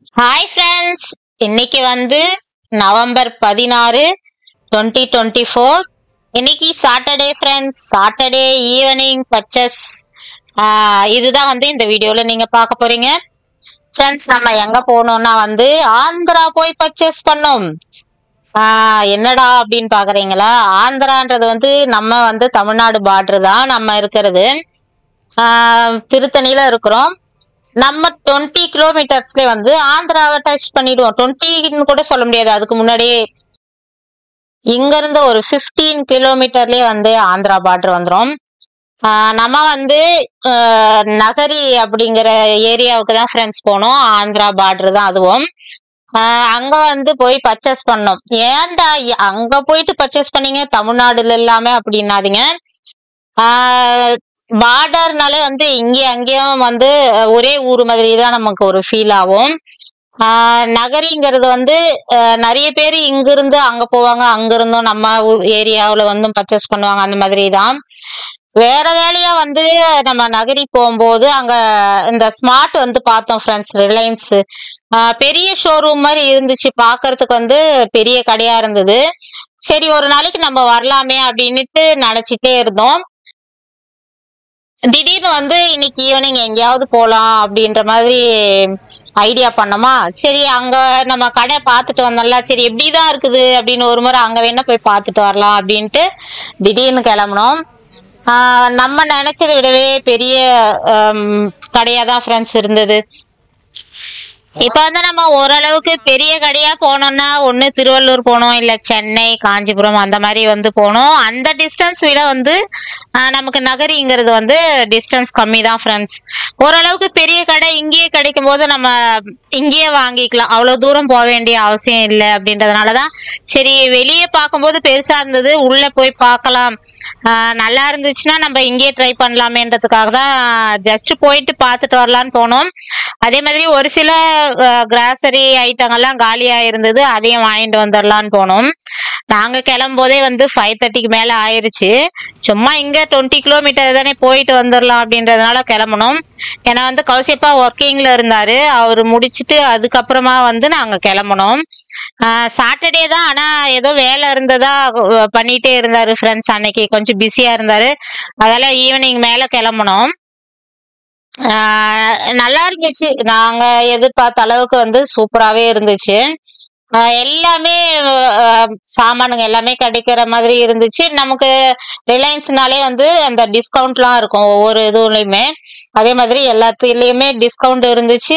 hi friends இன்னைக்கு வந்து November பதினாறு டுவெண்ட்டி டுவெண்ட்டி ஃபோர் இன்னைக்கு Saturday friends Saturday evening purchase இதுதான் வந்து இந்த வீடியோவில் நீங்கள் பார்க்க போறீங்க ஃப்ரெண்ட்ஸ் நம்ம எங்கே போகணும்னா வந்து ஆந்திரா போய் பர்ச்சேஸ் பண்ணோம் ஆஹ் என்னடா அப்படின்னு பார்க்குறீங்களா ஆந்திரான்றது வந்து நம்ம வந்து தமிழ்நாடு பார்டர் தான் நம்ம இருக்கிறது ஆஹ் திருத்தணியில் இருக்கிறோம் நம்ம டுவெண்ட்டி கிலோமீட்டர்ஸ்ல வந்து ஆந்திராவை டச் பண்ணிடுவோம் டுவெண்ட்டின்னு கூட சொல்ல முடியாது அதுக்கு முன்னாடியே இங்க இருந்து ஒரு 15 கிலோமீட்டர்லயே வந்து ஆந்திரா பார்டர் வந்துரும் ஆஹ் நம்ம வந்து ஆஹ் நகரி அப்படிங்கிற ஏரியாவுக்கு தான் ஃப்ரெண்ட்ஸ் போனோம் ஆந்திரா பார்டர் தான் அதுவும் ஆஹ் அங்க வந்து போய் பர்ச்சேஸ் பண்ணோம் ஏன்டா இ- அங்க போயிட்டு பர்ச்சேஸ் பண்ணீங்க தமிழ்நாடுல இல்லாம அப்படின்னாதீங்க பார்டர்னாலே வந்து இங்கே அங்கேயும் வந்து அஹ், ஒரே ஊர் மாதிரி தான் நமக்கு ஒரு ஃபீல் ஆகும் ஆஹ், நகரிங்கிறது வந்து அஹ், நிறைய பேர் இங்கிருந்து அங்க போவாங்க அங்கிருந்தும் நம்ம ஏரியாவில் வந்து பர்ச்சேஸ் பண்ணுவாங்க அந்த மாதிரி தான் வேற வேலையா வந்து நம்ம நகரி போகும்போது அங்க இந்த ஸ்மார்ட் வந்து பார்த்தோம் ஃப்ரெண்ட்ஸ் ரிலையன்ஸ் பெரிய ஷோரூம் மாதிரி இருந்துச்சு பார்க்கிறதுக்கு வந்து பெரிய கடையா இருந்தது சரி ஒரு நாளைக்கு நம்ம வரலாமே அப்படின்னுட்டு நினைச்சிட்டே இருந்தோம் திடீர்னு வந்து இன்னைக்கு ஈவினிங் எங்கேயாவது போகலாம் அப்படின்ற மாதிரி ஐடியா பண்ணோமா சரி அங்க நம்ம கடை பார்த்துட்டு வந்தோம்ல சரி எப்படிதான் இருக்குது அப்படின்னு ஒரு முறை அங்க வேணா போய் பார்த்துட்டு வரலாம் அப்படின்ட்டு திடீர்னு கிளம்புனோம் ஆஹ் நம்ம நினைச்சதை விடவே பெரிய கடையா தான் ஃப்ரெண்ட்ஸ் இருந்தது இப்ப வந்து நம்ம ஓரளவுக்கு பெரிய கடையா போனோம்னா ஒண்ணு திருவள்ளூர் போனோம் இல்ல சென்னை காஞ்சிபுரம் அந்த மாதிரி வந்து போனோம் அந்த டிஸ்டன்ஸ் விட வந்து ஆஹ், நமக்கு நகரிங்கிறது வந்து டிஸ்டன்ஸ் கம்மி தான் ஃப்ரெண்ட்ஸ் ஓரளவுக்கு பெரிய கடை இங்கேயே கிடைக்கும் போது நம்ம இங்கேயே வாங்கிக்கலாம் அவ்வளவு தூரம் போக வேண்டிய அவசியம் இல்லை அப்படின்றதுனால தான் சரி வெளியே பார்க்கும்போது பெருசா இருந்தது உள்ள போய் பார்க்கலாம் ஆஹ், நல்லா இருந்துச்சுன்னா நம்ம இங்கேயே ட்ரை பண்ணலாமேன்றதுக்காக தான் ஜஸ்ட் போயிட்டு பார்த்துட்டு வரலான்னு போனோம் அதே மாதிரி ஒரு சில கிராசரி ஐட்டங்கள்லாம் காலியா இருந்தது அதையும் வாங்கிட்டு வந்துடலான்னு போனோம் நாங்க கிளம்பும்போதே வந்து ஃபைவ் தேர்ட்டிக்கு மேல ஆயிருச்சு சும்மா இங்க டுவெண்ட்டி கிலோமீட்டர் தானே போயிட்டு வந்துடலாம் அப்படின்றதுனால கிளம்பணும் ஏன்னா வந்து கௌசியப்பா ஒர்க்கிங்ல இருந்தாரு அவர் முடிச்சிட்டு அதுக்கப்புறமா வந்து நாங்க கிளம்பணும் சாட்டர்டே தான் ஆனா ஏதோ வேலை இருந்ததா அஹ், பண்ணிட்டே இருந்தாரு ஃப்ரெண்ட்ஸ் அன்னைக்கு கொஞ்சம் பிஸியா இருந்தாரு அதால ஈவினிங் மேல கிளம்பணும் ஆஹ் நல்லா இருந்துச்சு நாங்க எதிர்பார்த்த அளவுக்கு வந்து சூப்பராகவே இருந்துச்சு ஆஹ் எல்லாமே ஆஹ் சாமானுங்க எல்லாமே கிடைக்கிற மாதிரி இருந்துச்சு நமக்கு ரிலையன்ஸ்னாலே வந்து அந்த டிஸ்கவுண்ட்லாம் இருக்கும் ஒவ்வொரு இதுலையுமே அதே மாதிரி எல்லாத்துலேயுமே டிஸ்கவுண்ட் இருந்துச்சு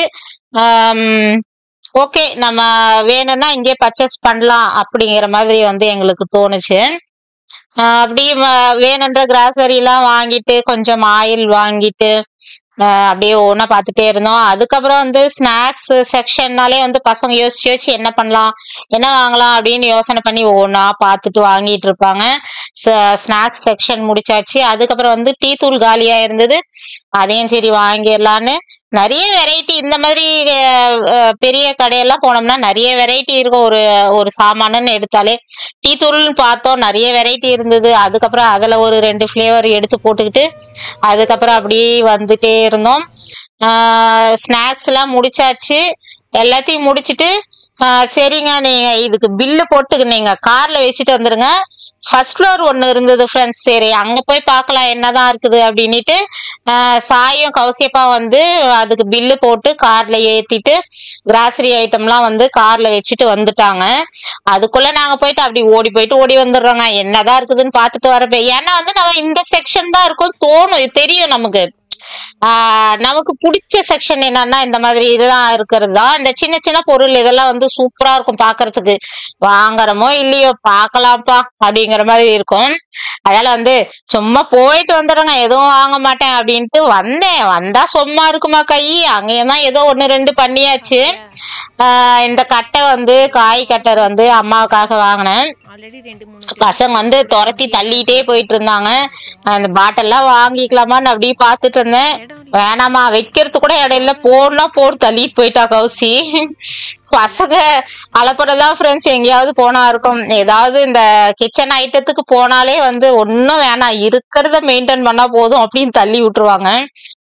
ஓகே நம்ம வேணும்னா இங்கே பர்ச்சேஸ் பண்ணலாம் அப்படிங்கிற மாதிரி வந்து எங்களுக்கு தோணுச்சு ஆஹ் அப்படியே வ- வேணுன்ற கிராசரி எல்லாம் வாங்கிட்டு கொஞ்சம் ஆயில் வாங்கிட்டு ஆஹ் அப்படியே ஒவ்வொன்றா பார்த்துட்டே இருந்தோம் அதுக்கப்புறம் வந்து ஸ்நாக்ஸ் செக்ஷன்னாலே வந்து பசங்க யோசிச்சு யோசிச்சு என்ன பண்ணலாம் என்ன வாங்கலாம் அப்படின்னு யோசனை பண்ணி ஒவ்வொன்றா பார்த்துட்டு வாங்கிட்டு இருப்பாங்க ஸ்நாக்ஸ் செக்ஷன் முடிச்சாச்சு அதுக்கப்புறம் வந்து டீ தூள் காலியா இருந்தது அதையும் சரி வாங்கிடலான்னு நிறைய வெரைட்டி இந்த மாதிரி அஹ், அஹ், பெரிய கடையெல்லாம் போனோம்னா நிறைய வெரைட்டி இருக்கும் ஒரு ஒரு சாமானுன்னு எடுத்தாலே டீ தூள்னு பார்த்தோம் நிறைய வெரைட்டி இருந்தது அதுக்கப்புறம் அதில் ஒரு ரெண்டு ஃப்ளேவர் எடுத்து போட்டுக்கிட்டு அதுக்கப்புறம் அப்படியே வந்துட்டே இருந்தோம் ஸ்நாக்ஸ் எல்லாம் முடிச்சாச்சு எல்லாத்தையும் முடிச்சிட்டு ஆஹ் சரிங்க நீங்க இதுக்கு பில்லு போட்டு நீங்க கார்ல வச்சுட்டு வந்துருங்க ஃபர்ஸ்ட் ஃப்ளோர் ஒன்று இருந்தது ஃப்ரெண்ட்ஸ் சரி அங்க போய் பார்க்கலாம் என்னதான் இருக்குது அப்படின்ட்டு ஆஹ் சாயும் கௌசியப்பா வந்து அதுக்கு பில்லு போட்டு கார்ல ஏத்திட்டு கிராசரி ஐட்டம்லாம் வந்து கார்ல வச்சுட்டு வந்துட்டாங்க அதுக்குள்ள நாங்க போயிட்டு அப்படி ஓடி போயிட்டு ஓடி வந்துடுறோங்க என்னதான் இருக்குதுன்னு பார்த்துட்டு வரப்ப ஏன்னா வந்து நம்ம இந்த செக்ஷன் தான் இருக்கும் தோணும் இது தெரியும் நமக்கு ஆஹ் நமக்கு பிடிச்ச செக்ஷன் என்னன்னா இந்த மாதிரி இதெல்லாம் இருக்கிறது தான் இந்த சின்ன சின்ன பொருள் இதெல்லாம் வந்து சூப்பரா இருக்கும் பார்க்கிறதுக்கு வாங்குறோமோ இல்லையோ பார்க்கலாம்ப்பா அப்படிங்கிற மாதிரி இருக்கும் அதனால வந்து சும்மா போயிட்டு வந்துடுங்க எதுவும் வாங்க மாட்டேன் அப்படின்ட்டு வந்தேன் வந்தா சும்மா இருக்குமா கை அங்கேயும் தான் ஏதோ ஒன்று ரெண்டு பண்ணியாச்சு ஆஹ் இந்த கட்டை வந்து காய் கட்டர் வந்து அம்மாவுக்காக வாங்கினேன் ஆல்ரெடி ரெண்டு மூணு பசங்க வந்து துரத்தி தள்ளிட்டே போயிட்டு இருந்தாங்க அந்த பாட்டெல்லாம் வாங்கிக்கலாமான்னு அப்படியே பார்த்துட்டு இருந்தேன் வேணாமா வைக்கிறது கூட இடம் இல்ல போடனா போட்டு தள்ளிட்டு போயிட்டா கௌசி பசங்க அலப்புறதான் ஃப்ரெண்ட்ஸ் எங்கேயாவது போனா இருக்கும் ஏதாவது இந்த கிச்சன் ஐட்டத்துக்கு போனாலே வந்து ஒன்றும் வேணாம் இருக்கிறத மெயின்டைன் பண்ணா போதும் அப்படின்னு தள்ளி விட்டுருவாங்க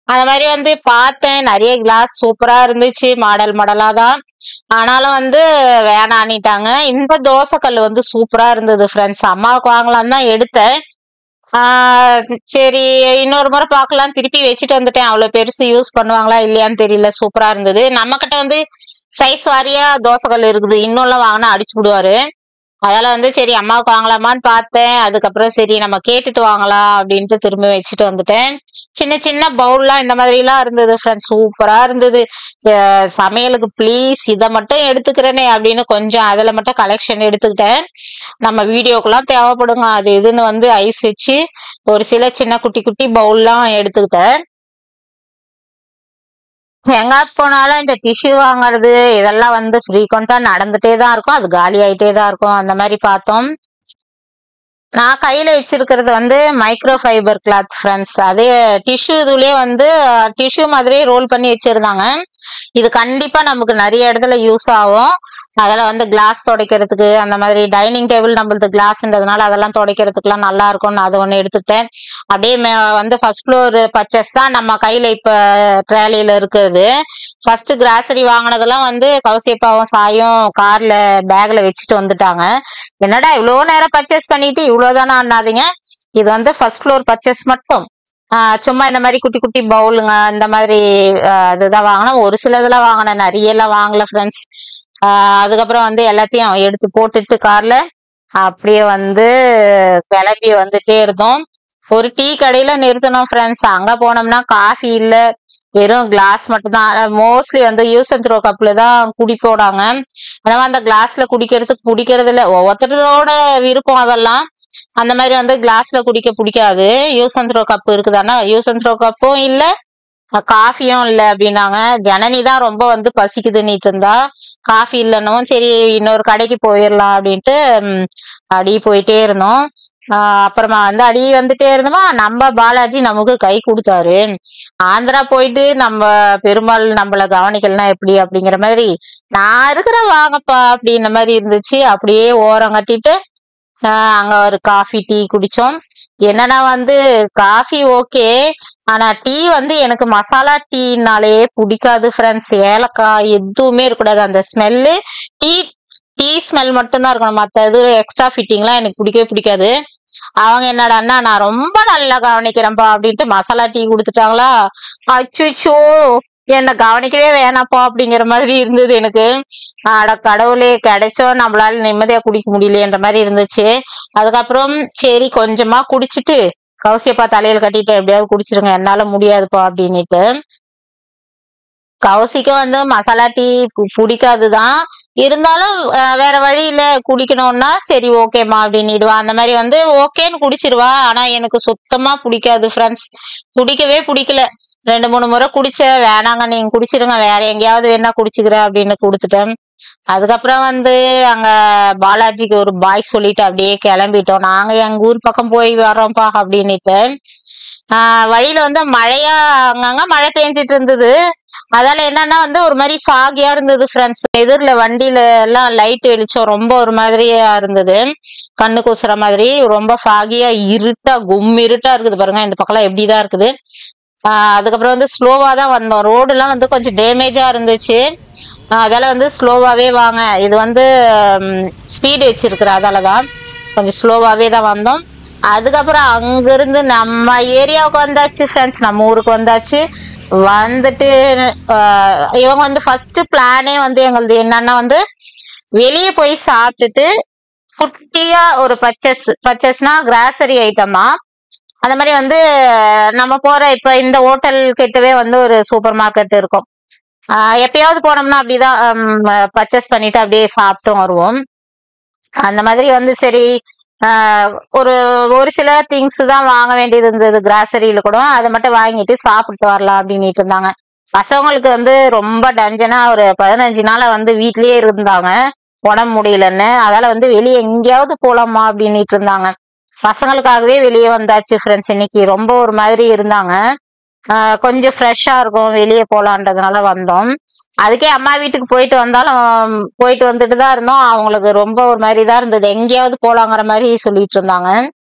அந்த மாதிரி வந்து பார்த்தேன் நிறைய கிளாஸ் சூப்பரா இருந்துச்சு மாடல் மாடலா தான் ஆனாலும் வந்து வேணான்னிட்டாங்க இந்த தோசைக்கல் வந்து சூப்பரா இருந்தது ஃப்ரெண்ட்ஸ் அம்மாவுக்கு வாங்கலாம்னு தான் எடுத்தேன் ஆஹ் சரி இன்னொரு முறை பார்க்கலாம் திருப்பி வச்சுட்டு வந்துட்டேன் அவ்வளவு பெருசு யூஸ் பண்ணுவாங்களா இல்லையான்னு தெரியல சூப்பரா இருந்தது நம்ம கிட்ட வந்து சைஸ் வாரியா தோசைக்கல் இருக்குது இன்னும்லாம் வாங்கினா அடிச்சு விடுவாரு அதனால வந்து சரி அம்மாவுக்கு வாங்கலாமான்னு பார்த்தேன் அதுக்கப்புறம் சரி நம்ம கேட்டுட்டு வாங்கலாம் அப்படின்ட்டு திரும்ப வச்சுட்டு வந்துட்டேன் சின்ன சின்ன பவுல்லாம் இந்த மாதிரிலாம் இருந்தது ஃப்ரெண்ட்ஸ் சூப்பரா இருந்தது அஹ் சமையலுக்கு ப்ளீஸ் இதை மட்டும் எடுத்துக்கிறேனே அப்படின்னு கொஞ்சம் அதில் மட்டும் கலெக்ஷன் எடுத்துக்கிட்டேன் நம்ம வீடியோக்கெல்லாம் தேவைப்படுங்க அது இதுன்னு வந்து ஐஸ் வச்சு ஒரு சில சின்ன குட்டி குட்டி பவுல்லாம் எடுத்துக்கிட்டேன் எங்க போனாலும் இந்த டிஷ்யூ வாங்குறது இதெல்லாம் வந்து ஃப்ரீக்வெண்டா நடந்துட்டே தான் இருக்கும் அது காலி ஆயிட்டே தான் இருக்கும் அந்த மாதிரி பார்த்தோம் நான் கையில வச்சிருக்கிறது வந்து மைக்ரோ ஃபைபர் கிளாத் ஃப்ரெண்ட்ஸ் அதே டிஷ்யூ இதுலயே வந்து டிஷ்யூ மாதிரியே ரோல் பண்ணி வச்சிருந்தாங்க இது கண்டிப்பா நமக்கு நிறைய இடத்துல யூஸ் ஆகும் அதில் வந்து கிளாஸ் துடைக்கிறதுக்கு அந்த மாதிரி டைனிங் டேபிள் நம்மளது கிளாஸ்ன்றதுனால அதெல்லாம் துடைக்கிறதுக்குலாம் நல்லா இருக்கும்னு அது ஒன்று எடுத்துக்கிட்டேன் அப்படியே மே- வந்து ஃபர்ஸ்ட் ஃப்ளோர் பர்ச்சேஸ் தான் நம்ம கையில இப்ப ட்ராலியில இருக்கிறது ஃபர்ஸ்ட் கிராசரி வாங்கினதெல்லாம் வந்து கௌசியப்பாவும் சாயும் கார்ல பேக்ல வச்சுட்டு வந்துட்டாங்க என்னடா இவ்வளோ நேரம் பர்ச்சேஸ் பண்ணிட்டு இவ்வளோதானே அண்ணாதீங்க இது வந்து ஃபர்ஸ்ட் ஃப்ளோர் பர்ச்சேஸ் மட்டும் ஆஹ் சும்மா இந்த மாதிரி குட்டி குட்டி பவுலுங்க இந்த மாதிரி ஆஹ் இதுதான் வாங்கினேன் ஒரு சிலதெல்லாம் வாங்கினேன் நிறைய எல்லாம் வாங்கல ஃப்ரெண்ட்ஸ் அதுக்கப்புறம் வந்து எல்லாத்தையும் எடுத்து போட்டுட்டு கார்ல அப்படியே வந்து கிளம்பி வந்துட்டே இருந்தோம் ஒரு டீ கடையில நிறுத்தணும் ஃப்ரெண்ட்ஸ் அங்க போனோம்னா காஃபி இல்ல வெறும் கிளாஸ் மட்டும் தான் மோஸ்ட்லி வந்து யூஸ் அண்ட் த்ரோ கப்ல தான் குடிப்போடாங்க அதனால அந்த கிளாஸ்ல குடிக்கிறதுக்கு பிடிக்கிறது இல்ல ஒவ்வொருத்தரோட விருப்பம் அதெல்லாம் அந்த மாதிரி வந்து கிளாஸ்ல குடிக்க பிடிக்காது யூஸ் அண்ட் த்ரோ கப் இருக்குதானா யூஸ் அண்ட் த்ரோ கப்பும் இல்ல காஃபியும் இல்ல அப்படின்னாங்க ஜனனி தான் ரொம்ப வந்து பசிக்குதுன்னுட்டு இருந்தா காஃபி இல்லைன்னும் சரி இன்னொரு கடைக்கு போயிடலாம் அப்படின்ட்டு ம், அடி போயிட்டே இருந்தோம் ஆஹ் அப்புறமா வந்து அடி வந்துட்டே இருந்தோமா நம்ம பாலாஜி நமக்கு கை கொடுத்தாரு ஆந்திரா போயிட்டு நம்ம பெருமாள் நம்மள கவனிக்கலனா எப்படி அப்படிங்கிற மாதிரி நான் இருக்கிறேன் வாங்கப்பா அப்படின்ன மாதிரி இருந்துச்சு அப்படியே ஓரம் கட்டிட்டு ஆஹ் அங்க ஒரு காஃபி டீ குடிச்சோம் என்னன்னா வந்து காஃபி ஓகே ஆனா டீ வந்து எனக்கு மசாலா டீனாலே பிடிக்காது ஃப்ரெண்ட்ஸ் ஏலக்காய் எதுவுமே இருக்கக்கூடாது அந்த ஸ்மெல்லு டீ டீ ஸ்மெல் மட்டும்தான் இருக்கணும் மத்த இது எக்ஸ்ட்ரா ஃபிட்டிங்லாம் எனக்கு பிடிக்கவே பிடிக்காது அவங்க என்னடான்னா நான் ரொம்ப நல்லா கவனிக்கிறேன்ப்பா அப்படின்ட்டு மசாலா டீ கொடுத்துட்டாங்களா அச்சுச்சோ என்ன கவனிக்கவே வேணாப்பா அப்படிங்கிற மாதிரி இருந்தது எனக்கு அட கடவுளே கிடைச்சோம் நம்மளால நிம்மதியா குடிக்க முடியலையன்ற மாதிரி இருந்துச்சு அதுக்கப்புறம் சரி கொஞ்சமா குடிச்சிட்டு கௌசியப்பா தலையில கட்டிட்டு எப்படியாவது குடிச்சிருங்க என்னால முடியாதுப்பா அப்படின்னுட்டு கௌசிக்கு வந்து மசாலா டீ பு- பிடிக்காதுதான் இருந்தாலும் அஹ், வேற வழியில குடிக்கணும்னா சரி ஓகேம்மா அப்படின்னுடுவா அந்த மாதிரி வந்து ஓகேன்னு குடிச்சிருவா ஆனா எனக்கு சுத்தமா பிடிக்காது ஃப்ரெண்ட்ஸ் குடிக்கவே பிடிக்கல ரெண்டு மூணு முறை குடிச்ச வேணாங்க நீங்க குடிச்சிருங்க வேற எங்கேயாவது வேணா குடிச்சுக்கிறேன் அப்படின்னு கொடுத்துட்டேன் அதுக்கப்புறம் வந்து அங்க பாலாஜிக்கு ஒரு பாய் சொல்லிட்டு அப்படியே கிளம்பிட்டோம் நாங்க எங்க ஊர் பக்கம் போய் வரோம்ப்பா அப்படின்னுட்டு ஆஹ் வழியில வந்து மழையா அங்கங்க மழை பெஞ்சிட்டு இருந்தது அதால என்னன்னா வந்து ஒரு மாதிரி ஃபாகியா இருந்தது ஃப்ரெண்ட்ஸ் எதிரில வண்டியில எல்லாம் லைட் வெளிச்சம் ரொம்ப ஒரு மாதிரியா இருந்தது கண்ணு கூசுற மாதிரி ரொம்ப ஃபாகியா இருட்டா கும் இருட்டா இருக்குது பாருங்க இந்த பக்கம்லாம் எப்படிதான் இருக்குது ஆஹ் அதுக்கப்புறம் வந்து ஸ்லோவா தான் வந்தோம் ரோடு எல்லாம் வந்து கொஞ்சம் டேமேஜா இருந்துச்சு ஆஹ் அதால வந்து ஸ்லோவாவே வாங்க இது வந்து ஸ்பீடு வச்சிருக்கிற அதால தான் கொஞ்சம் ஸ்லோவாவே தான் வந்தோம் அதுக்கப்புறம் அங்கிருந்து நம்ம ஏரியாவுக்கு வந்தாச்சு ஃப்ரெண்ட்ஸ் நம்ம ஊருக்கு வந்தாச்சு வந்துட்டு ஆஹ் இவங்க வந்து ஃபர்ஸ்ட் பிளானே வந்து எங்களுது என்னன்னா வந்து வெளியே போய் சாப்பிட்டுட்டு குட்டியா ஒரு பர்ச்சேஸ் பர்ச்சேஸ்னா கிராசரி ஐட்டமா அந்த மாதிரி வந்து நம்ம போற இப்ப இந்த ஹோட்டல் கிட்டவே வந்து ஒரு சூப்பர் மார்க்கெட் இருக்கும் ஆஹ் எப்பயாவது போனோம்னா அப்படிதான் பர்ச்சேஸ் பண்ணிட்டு அப்படியே சாப்பிட்டும் வருவோம் அந்த மாதிரி வந்து சரி ஆஹ் ஒரு ஒரு சில திங்ஸ் தான் வாங்க வேண்டியது இருந்தது கிராசரியில கூட அதை மட்டும் வாங்கிட்டு சாப்பிட்டு வரலாம் அப்படின்னுட்டு இருந்தாங்க பசங்களுக்கு வந்து ரொம்ப டஞ்சனா ஒரு பதினஞ்சு நாளா வந்து வீட்லயே இருந்தாங்க உடம்பு முடியலன்னு அதால வந்து வெளியே எங்கேயாவது போலாமா அப்படின்னுட்டு இருந்தாங்க பசங்களுக்காகவே வெளியே வந்தாச்சு ஃப்ரெண்ட்ஸ் இன்னைக்கு ரொம்ப ஒரு மாதிரி இருந்தாங்க ஆஹ் கொஞ்சம் ஃப்ரெஷ்ஷா இருக்கும் வெளியே போலான்றதுனால வந்தோம் அதுக்கே அம்மா வீட்டுக்கு போயிட்டு வந்தாலும் போயிட்டு வந்துட்டு தான் இருந்தோம் அவங்களுக்கு ரொம்ப ஒரு மாதிரி தான் இருந்தது எங்கேயாவது போலாங்கிற மாதிரி சொல்லிட்டு இருந்தாங்க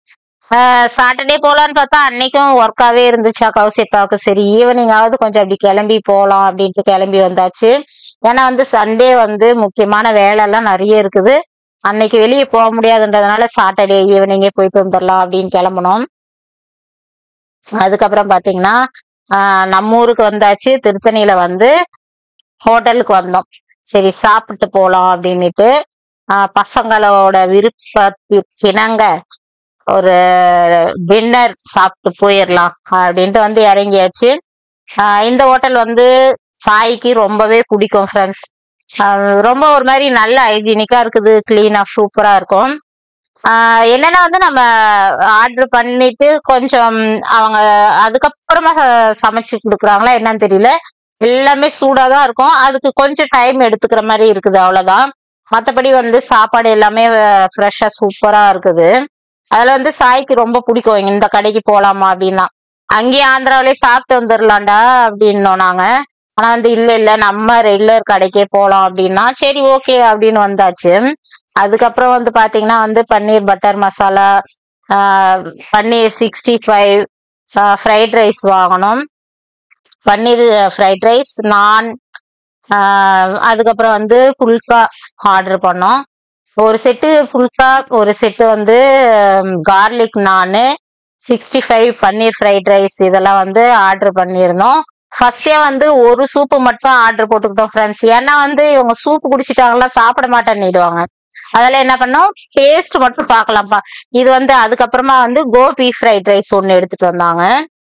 சாட்டர்டே போலான்னு பார்த்தா அன்னைக்கும் ஒர்க்காவே இருந்துச்சா கௌசிப்பாவுக்கு சரி ஈவினிங்காவது கொஞ்சம் அப்படி கிளம்பி போலாம் அப்படின்ட்டு கிளம்பி வந்தாச்சு ஏன்னா வந்து சண்டே வந்து முக்கியமான வேலை எல்லாம் நிறைய இருக்குது அன்னைக்கு வெளியே போக முடியாதுன்றதுனால சாட்டர்டே ஈவினிங்கே போயிட்டு வந்துடலாம் அப்படின்னு கிளம்பணும் அதுக்கப்புறம் பாத்தீங்கன்னா ஆஹ் நம்ம ஊருக்கு வந்தாச்சு திருத்தணியில வந்து ஹோட்டலுக்கு வந்தோம் சரி சாப்பிட்டு போலாம் அப்படின்னுட்டு ஆஹ் பசங்களோட விருப்பத்திற்கிணங்க ஒரு டின்னர் சாப்பிட்டு போயிடலாம் அப்படின்ட்டு வந்து இறங்கியாச்சு ஆஹ் இந்த ஹோட்டல் வந்து சாய்க்கு ரொம்பவே பிடிக்கும் ஃப்ரெண்ட்ஸ் ரொம்ப ஒரு மாதிரி நல்ல ஹைஜீனிக்கா இருக்குது கிளீனா சூப்பரா இருக்கும் ஆஹ் என்னன்னா வந்து நம்ம ஆர்டர் பண்ணிட்டு கொஞ்சம் அவங்க அதுக்கப்புறமா ச- சமைச்சு கொடுக்குறாங்களா என்னன்னு தெரியல எல்லாமே சூடா தான் இருக்கும் அதுக்கு கொஞ்சம் டைம் எடுத்துக்கிற மாதிரி இருக்குது அவ்வளவுதான் மத்தபடி வந்து சாப்பாடு எல்லாமே ஃப்ரெஷ்ஷா சூப்பரா இருக்குது அதுல வந்து சாய்க்கு ரொம்ப பிடிக்கும் இந்த கடைக்கு போலாமா அப்படின்னா அங்கேயே ஆந்திராவிலே சாப்பிட்டு வந்துடலாம்டா அப்படின்னோம் நாங்க ஆனா வந்து இல்ல இல்ல நம்ம ரெகுலர் கடைக்கே போலாம் அப்படின்னா சரி ஓகே அப்படின்னு வந்தாச்சு அதுக்கப்புறம் வந்து பாத்தீங்கன்னா வந்து பன்னீர் பட்டர் மசாலா ஆஹ் paneer sixty five fried rice வாங்கணும் பன்னீர் ஃப்ரைட் ரைஸ் நான் ஆஹ் அதுக்கப்புறம் வந்து புல்கா ஆர்டர் பண்ணோம் ஒரு செட்டு புல்கா ஒரு செட்டு வந்து garlic naan sixty five paneer fried rice இதெல்லாம் வந்து ஆர்டர் பண்ணியிருந்தோம் ஃபர்ஸ்டே வந்து ஒரு சூப்பு மட்டும் ஆர்டர் போட்டுக்கிட்டோம் ஃப்ரெண்ட்ஸ் ஏன்னா வந்து இவங்க சூப்பு குடிச்சிட்டாங்களா சாப்பிட மாட்டேன்னுடுவாங்க அதெல்லாம் என்ன பண்ணோம் டேஸ்ட் மட்டும் பார்க்கலாம்ப்பா இது வந்து அதுக்கப்புறமா வந்து கோபி ஃப்ரைட் ரைஸ் ஒன்று எடுத்துட்டு வந்தாங்க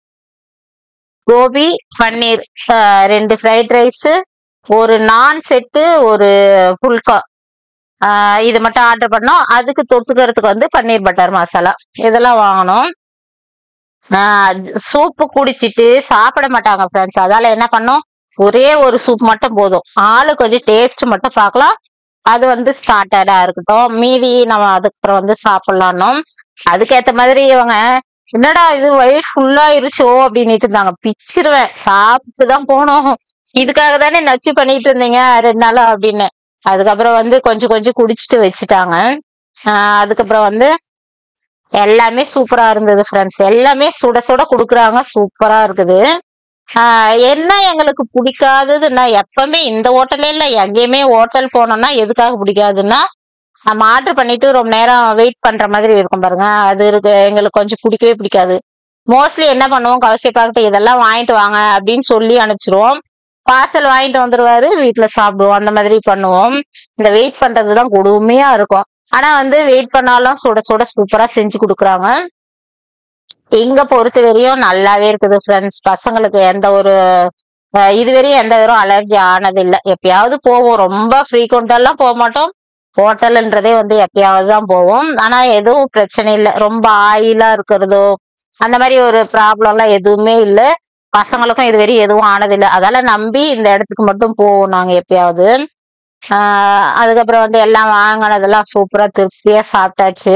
கோபி பன்னீர் ஆஹ் ரெண்டு ஃப்ரைட் ரைஸ் ஒரு நான் செட்டு ஒரு புல்கா ஆஹ் இது மட்டும் ஆர்டர் பண்ணோம் அதுக்கு தொட்டுக்கிறதுக்கு வந்து பன்னீர் பட்டர் மசாலா இதெல்லாம் வாங்கணும் சூப்பு குடிச்சிட்டு சாப்பிட மாட்டாங்க ஃப்ரெண்ட்ஸ் அதால என்ன பண்ணோம் ஒரே ஒரு சூப் மட்டும் போதும் ஆளு கொஞ்சம் டேஸ்ட் மட்டும் பார்க்கலாம் அது வந்து ஸ்டார்டடா இருக்கட்டும் மீதி நம்ம அதுக்கப்புறம் வந்து சாப்பிடலாம்னோம் அதுக்கேத்த மாதிரி இவங்க என்னடா இது வயிறு ஃபுல்லாயிருச்சோ அப்படின்னுட்டு இருந்தாங்க பிச்சிருவேன் சாப்பிட்டு தான் போனோம் இதுக்காக தானே நச்சு பண்ணிட்டு இருந்தீங்க ரெண்டு நாளா அப்படின்னு அதுக்கப்புறம் வந்து கொஞ்சம் கொஞ்சம் குடிச்சிட்டு வச்சுட்டாங்க ஆஹ் அதுக்கப்புறம் வந்து எல்லாமே சூப்பரா இருந்தது ஃப்ரெண்ட்ஸ் எல்லாமே சுட சுட குடுக்குறாங்க சூப்பரா இருக்குது ஆஹ் என்ன எங்களுக்கு பிடிக்காததுன்னா எப்பவுமே இந்த ஹோட்டலே இல்ல எங்கேயுமே ஹோட்டல் போனோம்னா எதுக்காக பிடிக்காதுன்னா நம்ம ஆர்டர் பண்ணிட்டு ரொம்ப நேரம் வெயிட் பண்ற மாதிரி இருக்கும் பாருங்க அது இருக்கு எங்களுக்கு கொஞ்சம் பிடிக்கவே பிடிக்காது மோஸ்ட்லி என்ன பண்ணுவோம் கவசிய பார்க்கிட்டு இதெல்லாம் வாங்கிட்டு வாங்க அப்படின்னு சொல்லி அனுப்பிச்சிருவோம் பார்சல் வாங்கிட்டு வந்துருவாரு வீட்டுல சாப்பிடுவோம் அந்த மாதிரி பண்ணுவோம் இந்த வெயிட் பண்றதுதான் கொடுமையா இருக்கும் ஆனா வந்து வெயிட் பண்ணாலும் சுட சுட சூப்பரா செஞ்சு கொடுக்குறாங்க இங்க பொறுத்த வரையும் நல்லாவே இருக்குது ஃப்ரெண்ட்ஸ் பசங்களுக்கு எந்த ஒரு அஹ், இதுவரையும் எந்த ஒரு அலர்ஜி ஆனது இல்லை எப்பயாவது போவோம் ரொம்ப ஃப்ரீக்வெண்டெல்லாம் போக மாட்டோம் ஹோட்டல்ன்றதே வந்து எப்பயாவது தான் போவோம் ஆனா எதுவும் பிரச்சனை இல்லை ரொம்ப ஆயிலா இருக்கிறதோ அந்த மாதிரி ஒரு ப்ராப்ளம்லாம் எதுவுமே இல்லை பசங்களுக்கும் இதுவரையும் எதுவும் ஆனதில்லை அதால நம்பி இந்த இடத்துக்கு மட்டும் போவோம் நாங்க எப்பயாவது ஆஹ் அதுக்கப்புறம் வந்து எல்லாம் வாங்கினதெல்லாம் சூப்பரா திருப்தியா சாப்பிட்டாச்சு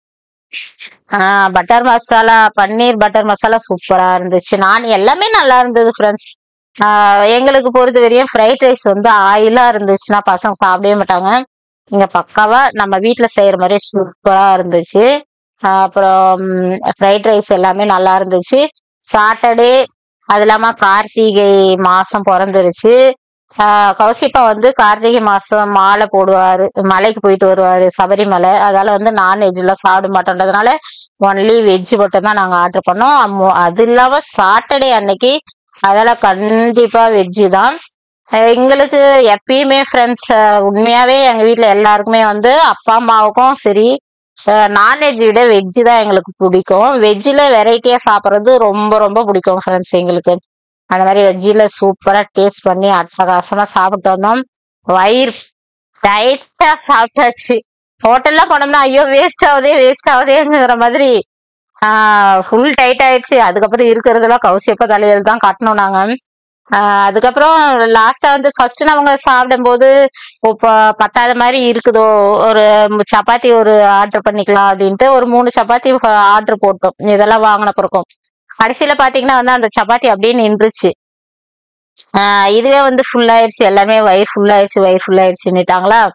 ஆஹ் பட்டர் மசாலா பன்னீர் பட்டர் மசாலா சூப்பரா இருந்துச்சு நான் எல்லாமே நல்லா இருந்தது ஃப்ரெண்ட்ஸ் எங்களுக்கு பொறுத்த வரையும் ஃப்ரைட் ரைஸ் வந்து ஆயிலா இருந்துச்சுன்னா பசங்க சாப்பிடவே மாட்டாங்க இங்க பக்காவா நம்ம வீட்ல செய்யற மாதிரி சூப்பரா இருந்துச்சு ஆஹ் அப்புறம் ஃப்ரைட் ரைஸ் எல்லாமே நல்லா இருந்துச்சு சாட்டர்டே அது இல்லாம கார்த்திகை மாசம் பிறந்துருச்சு ஆஹ் கௌசிப்பா வந்து கார்த்திகை மாசம் மாலை போடுவாரு மலைக்கு போயிட்டு வருவாரு சபரிமலை அதால வந்து நான்வெஜ் எல்லாம் சாப்பிட மாட்டோன்றதுனால ஒன்லி வெஜ் மட்டும் தான் நாங்க ஆர்டர் பண்ணோம் அம்மு- அது இல்லாம சாட்டர்டே அன்னைக்கு அதெல்லாம் கண்டிப்பா வெஜ் தான் அஹ் எங்களுக்கு எப்பயுமே ஃப்ரெண்ட்ஸ் உண்மையாவே எங்க வீட்ல எல்லாருக்குமே வந்து அப்பா அம்மாவுக்கும் சரி நான்வெஜ் விட வெஜ் தான் எங்களுக்கு பிடிக்கும் வெஜ்ஜில் வெரைட்டியா சாப்பிட்றது ரொம்ப ரொம்ப பிடிக்கும் ஃப்ரெண்ட்ஸ் எங்களுக்கு அந்த மாதிரி வெஜ்ஜில் சூப்பரா டேஸ்ட் பண்ணி அட்டகாசமா சாப்பிட்டு வந்தோம் வயிறு டைட்டா சாப்பிட்டாச்சு ஹோட்டல்ல போனோம்னா ஐயோ வேஸ்ட் ஆகுதே வேஸ்ட் ஆகுதேங்கிற மாதிரி ஃபுல் டைட் ஆயிடுச்சு அதுக்கப்புறம் இருக்கிறதெல்லாம் கௌசியப்ப தலையில தான் காட்டணும் நாங்க ஆஹ் அதுக்கப்புறம் லாஸ்டா வந்து ஃபர்ஸ்ட் அவங்க சாப்பிடும்போது இப்போ பத்தாத மாதிரி இருக்குதோ ஒரு சப்பாத்தி ஒரு ஆர்டர் பண்ணிக்கலாம் அப்படின்ட்டு ஒரு மூணு சப்பாத்தி ஆர்டர் போட்டோம் இதெல்லாம் வாங்கின பிறக்கும் கடைசியில பாத்தீங்கன்னா வந்து அந்த சப்பாத்தி அப்படியே நின்றுச்சு ஆஹ் இதுவே வந்து ஃபுல் ஆயிடுச்சு எல்லாமே வயிறு ஃபுல் ஆயிடுச்சு வயிறு ஃபுல் ஆயிடுச்சுன்னுட்டாங்களா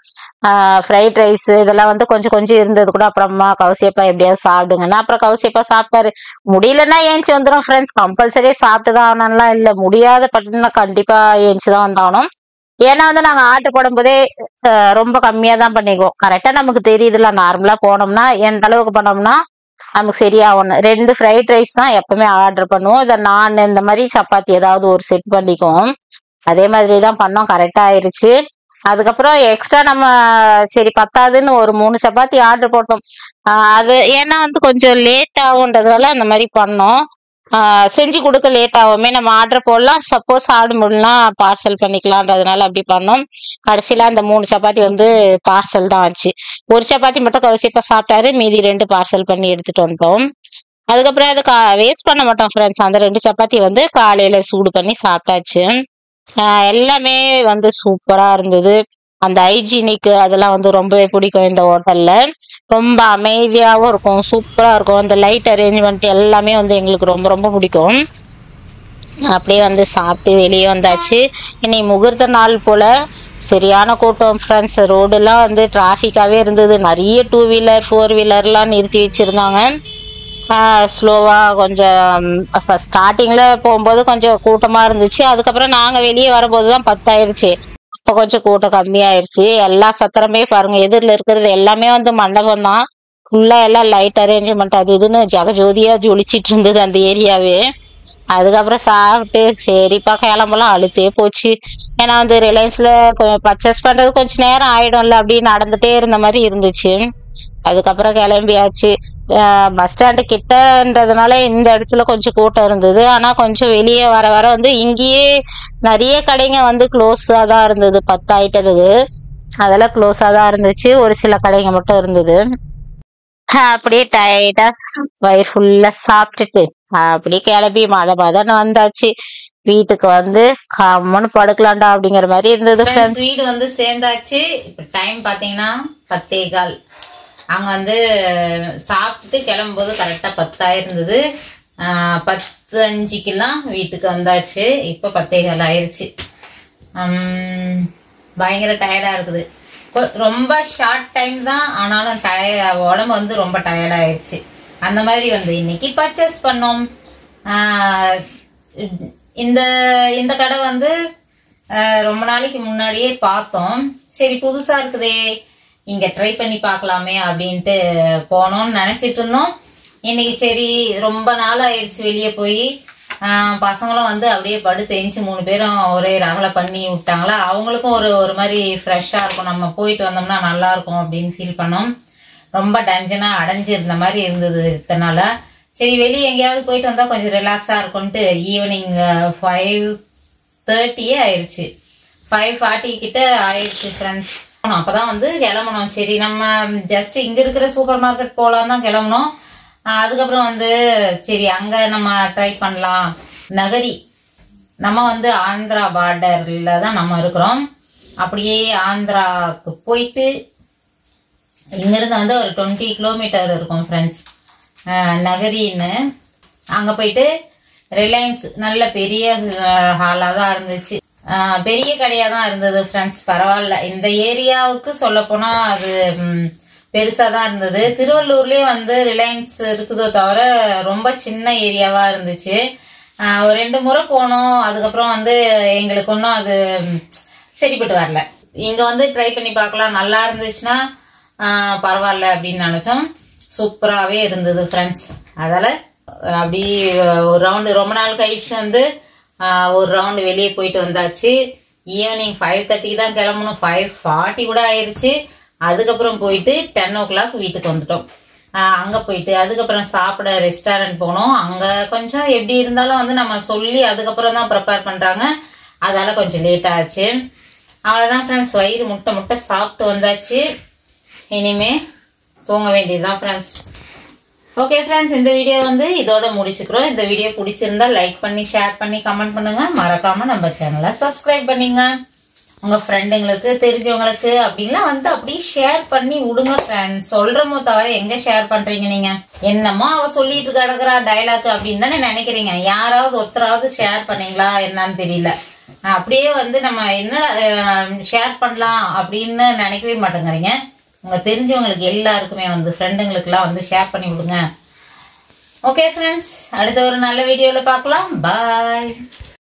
ஃப்ரைட் ரைஸ் இதெல்லாம் வந்து கொஞ்சம் கொஞ்சம் இருந்தது கூட அப்புறமா கவுசியப்பா எப்படியாவது சாப்பிடுங்கன்னா அப்புறம் கவுசியப்பா சாப்பிட்டாரு முடியலன்னா ஏஞ்சி வந்துடும் ஃப்ரெண்ட்ஸ் கம்பல்சரியா சாப்பிட்டு தான் ஆகணும்லாம் இல்லை முடியாத பட்டுனா கண்டிப்பா ஏஞ்சி தான் வந்தாகணும் ஏன்னா வந்து நாங்க ஆர்டர் போடும்போதே அஹ், ரொம்ப கம்மியா தான் பண்ணிக்குவோம் கரெக்டா நமக்கு தெரியுதுல்ல நார்மலா போனோம்னா எந்த அளவுக்கு பண்ணோம்னா நமக்கு சரியாகணும் ரெண்டு ஃப்ரைட் ரைஸ் தான் எப்பவுமே ஆர்டர் பண்ணுவோம் இதை நான் இந்த மாதிரி சப்பாத்தி ஏதாவது ஒரு செட் பண்ணிக்குவோம் அதே மாதிரி தான் பண்ணோம் கரெக்டா ஆயிருச்சு அதுக்கப்புறம் எக்ஸ்ட்ரா நம்ம சரி பத்தாதுன்னு ஒரு மூணு சப்பாத்தி ஆர்டர் போட்டோம் ஆஹ் அது ஏன்னா வந்து கொஞ்சம் லேட் ஆகுன்றதுனால அந்த மாதிரி பண்ணோம் ஆஹ் செஞ்சு கொடுக்க லேட் ஆகுமே நம்ம ஆர்டர் போடலாம் சப்போஸ் ஆர்டர் முடியலாம் பார்சல் பண்ணிக்கலான்றதுனால அப்படி பண்ணோம் கடைசியில அந்த மூணு சப்பாத்தி வந்து பார்சல் தான் ஆச்சு ஒரு சப்பாத்தி மட்டும் கவசிப்பா சாப்பிட்டாரு மீதி ரெண்டு பார்சல் பண்ணி எடுத்துட்டு வந்தோம் அதுக்கப்புறம் அது வேஸ்ட் பண்ண மாட்டோம் ஃப்ரெண்ட்ஸ் அந்த ரெண்டு சப்பாத்தி வந்து காலையில சூடு பண்ணி சாப்பிட்டாச்சு ஆஹ் எல்லாமே வந்து சூப்பரா இருந்தது அந்த ஹைஜீனிக் அதெல்லாம் வந்து ரொம்பவே பிடிக்கும் இந்த ஹோட்டல்ல ரொம்ப அமைதியாகவும் இருக்கும் சூப்பரா இருக்கும் அந்த லைட் அரேஞ்ச்மெண்ட் எல்லாமே வந்து எங்களுக்கு ரொம்ப ரொம்ப பிடிக்கும் அப்படியே வந்து சாப்பிட்டு வெளியே வந்தாச்சு இனி முகூர்த்த நாள் போல சரியான கூட்டம் ஃப்ரெண்ட்ஸ் ரோடெல்லாம் வந்து டிராஃபிக்காகவே இருந்தது நிறைய டூ வீலர் ஃபோர் வீலர்லாம் நிறுத்தி வச்சுருந்தாங்க ஸ்லோவாக கொஞ்சம் ஃபஸ்ட் ஸ்டார்டிங்கில் போகும்போது கொஞ்சம் கூட்டமாக இருந்துச்சு அதுக்கப்புறம் நாங்கள் வெளியே வரும்போது தான் பத்தாயிருச்சு இப்போ கொஞ்சம் கூட்டம் கம்மியாயிருச்சு எல்லா சத்திரமே பாருங்க எதிரில் இருக்கிறது எல்லாமே வந்து மண்டபம் தான் ஃபுல்லாக எல்லாம் லைட் அரேஞ்ச்மெண்ட் அது இதுன்னு ஜெகஜோதியாக ஜொலிச்சிட்டு இருந்தது அந்த ஏரியாவே அதுக்கப்புறம் சாப்பிட்டு சரிப்பா கிளம்பலாம் அழுத்தே போச்சு ஏன்னா வந்து ரிலையன்ஸ்ல பர்ச்சேஸ் பண்றது கொஞ்சம் நேரம் ஆயிடும்ல அப்படி நடந்துட்டே இருந்த மாதிரி இருந்துச்சு அதுக்கப்புறம் கிளம்பியாச்சு பஸ் ஸ்டாண்டு கிட்டன்றதுனால இந்த இடத்துல கொஞ்சம் கூட்டம் இருந்தது ஆனா கொஞ்சம் வெளியே வர வர வந்து இங்கேயே நிறைய கடைங்க வந்து க்ளோஸா தான் இருந்தது பத்து ஆயிட்டதுக்கு அதெல்லாம் க்ளோஸா தான் இருந்துச்சு ஒரு சில கடைங்க மட்டும் இருந்தது அப்படியே டயர்டா வயிறு ஃபுல்லா சாப்பிட்டுட்டு அப்படியே கிளம்பி மத மதன்னு வந்தாச்சு வீட்டுக்கு வந்து கம்மன்னு படுக்கலாம்டா அப்படிங்கிற மாதிரி இருந்தது ஃப்ரெண்ட்ஸ் வீடு வந்து சேர்ந்தாச்சு இப்போ டைம் பார்த்தீங்கன்னா பத்தே கால் அங்கே வந்து சாப்பிட்டு கிளம்பும்போது கரெக்டாக பத்தாயிரம் இருந்தது ஆஹ் பத்து அஞ்சுக்கெல்லாம் வீட்டுக்கு வந்தாச்சு இப்போ பத்தே கால் ஆயிருச்சு உம், பயங்கர டயர்டாக இருக்குது கொ- ரொம்ப ஷார்ட் டைம் தான் ஆனாலும் டய உடம்பு வந்து ரொம்ப டயர்ட் ஆயிருச்சு அந்த மாதிரி வந்து இன்னைக்கு பர்ச்சேஸ் பண்ணோம் ஆஹ் இந்த இந்த கடை வந்து ஆஹ் ரொம்ப நாளைக்கு முன்னாடியே பார்த்தோம் சரி புதுசா இருக்குதே இங்க ட்ரை பண்ணி பார்க்கலாமே அப்படின்ட்டு போனோம்னு நினைச்சிட்டு இருந்தோம் இன்னைக்கு சரி ரொம்ப நாள் ஆயிடுச்சு வெளியே போய் ஆஹ் பசங்களும் வந்து அப்படியே படுத்து எஞ்சி மூணு பேரும் ஒரே ரகலை பண்ணி விட்டாங்களா அவங்களுக்கும் ஒரு ஒரு மாதிரி ஃப்ரெஷ்ஷாக இருக்கும் நம்ம போயிட்டு வந்தோம்னா நல்லா இருக்கும் அப்படின்னு ஃபீல் பண்ணோம் ரொம்ப டென்ஷனா அடைஞ்சு இருந்த மாதிரி இருந்தது இத்தனை நாளா சரி வெளியே எங்கேயாவது போயிட்டு வந்தா கொஞ்சம் ரிலாக்ஸா இருக்கும்ட்டு ஈவினிங் ஃபைவ் தேர்ட்டியே ஆயிடுச்சு ஃபைவ் ஃபார்ட்டி கிட்ட ஆயிடுச்சு ஃப்ரெண்ட்ஸ் அப்பதான் வந்து கிளம்பணும் சரி நம்ம ஜஸ்ட் இங்க இருக்கிற சூப்பர் மார்க்கெட் போலாம் தான் கிளம்பணும் ஆஹ் அதுக்கப்புறம் வந்து சரி அங்க நம்ம ட்ரை பண்ணலாம் நகரி நம்ம வந்து ஆந்திரா பார்டர்ல தான் நம்ம இருக்கிறோம் அப்படியே ஆந்திராவுக்கு போயிட்டு இங்கிருந்து வந்து ஒரு டுவெண்ட்டி கிலோமீட்டர் இருக்கும் ஃப்ரெண்ட்ஸ் நகரின்னு அங்கே போயிட்டு ரிலையன்ஸ் நல்ல பெரிய ஹாலாக தான் இருந்துச்சு அஹ், பெரிய கடையாக தான் இருந்தது ஃப்ரெண்ட்ஸ் பரவாயில்ல இந்த ஏரியாவுக்கு சொல்லப்போனால் அது பெருசாக தான் இருந்தது திருவள்ளூர்லேயே வந்து ரிலையன்ஸ் இருக்குதோ தவிர ரொம்ப சின்ன ஏரியாவாக இருந்துச்சு அஹ், ஒரு ரெண்டு முறை போனோம் அதுக்கப்புறம் வந்து எங்களுக்கு ஒன்றும் அது ம், சரிப்பட்டு வரல இங்க வந்து ட்ரை பண்ணி பார்க்கலாம் நல்லா இருந்துச்சுன்னா ஆஹ், பரவாயில்ல அப்படின்னு நினைச்சோம் சூப்பராகவே இருந்தது ஃப்ரெண்ட்ஸ் அதால அஹ், அப்படி ஒரு ரவுண்டு ரொம்ப நாள் கழிச்சு வந்து ஆஹ், ஒரு ரவுண்டு வெளியே போயிட்டு வந்தாச்சு ஈவினிங் ஃபைவ் தேர்ட்டிக்கு தான் கிளம்பணும் ஃபைவ் ஃபார்ட்டி கூட ஆயிருச்சு அதுக்கப்புறம் போயிட்டு டென் ஓ கிளாக் வீட்டுக்கு வந்துட்டோம் ஆஹ் அங்க போயிட்டு அதுக்கப்புறம் சாப்பிட ரெஸ்டாரண்ட் போனோம் அங்க கொஞ்சம் எப்படி இருந்தாலும் வந்து நம்ம சொல்லி அதுக்கப்புறம் தான் ப்ரிப்பேர் பண்றாங்க அதால கொஞ்சம் லேட் ஆச்சு அவ்வளவுதான் ஃப்ரெண்ட்ஸ் வயிறு முட்டை முட்டை சாப்பிட்டு வந்தாச்சு இனிமே தூங்க வேண்டியதுதான் ஃப்ரெண்ட்ஸ் ஓகே ஃப்ரெண்ட்ஸ் இந்த வீடியோ வந்து இதோட முடிச்சுக்கிறோம் இந்த வீடியோ பிடிச்சிருந்தா லைக் பண்ணி ஷேர் பண்ணி கமெண்ட் பண்ணுங்க மறக்காம நம்ம சேனலை சப்ஸ்கிரைப் பண்ணிங்க உங்க ஃப்ரெண்டுங்களுக்கு தெரிஞ்சவங்களுக்கு அப்படின்லாம் வந்து அப்படியே ஷேர் பண்ணி விடுங்க ஃப்ரெண்ட்ஸ் சொல்றமோ தவிர எங்க ஷேர் பண்றீங்க நீங்க என்னமோ அவ சொல்லிட்டு கிடக்குறா டைலாக் அப்படின்னு தானே நினைக்கிறீங்க யாராவது ஒருத்தராவது ஷேர் பண்ணீங்களா என்னன்னு தெரியல அப்படியே வந்து நம்ம என்ன ஷேர் பண்ணலாம் அப்படின்னு நினைக்கவே மாட்டேங்கிறீங்க உங்க தெரிஞ்சவங்களுக்கு எல்லாருக்குமே வந்து ஃப்ரெண்டுங்களுக்குலாம் வந்து ஷேர் பண்ணி விடுங்க ஓகே ஃப்ரெண்ட்ஸ் அடுத்த ஒரு நல்ல வீடியோவில் பார்க்கலாம் பாய்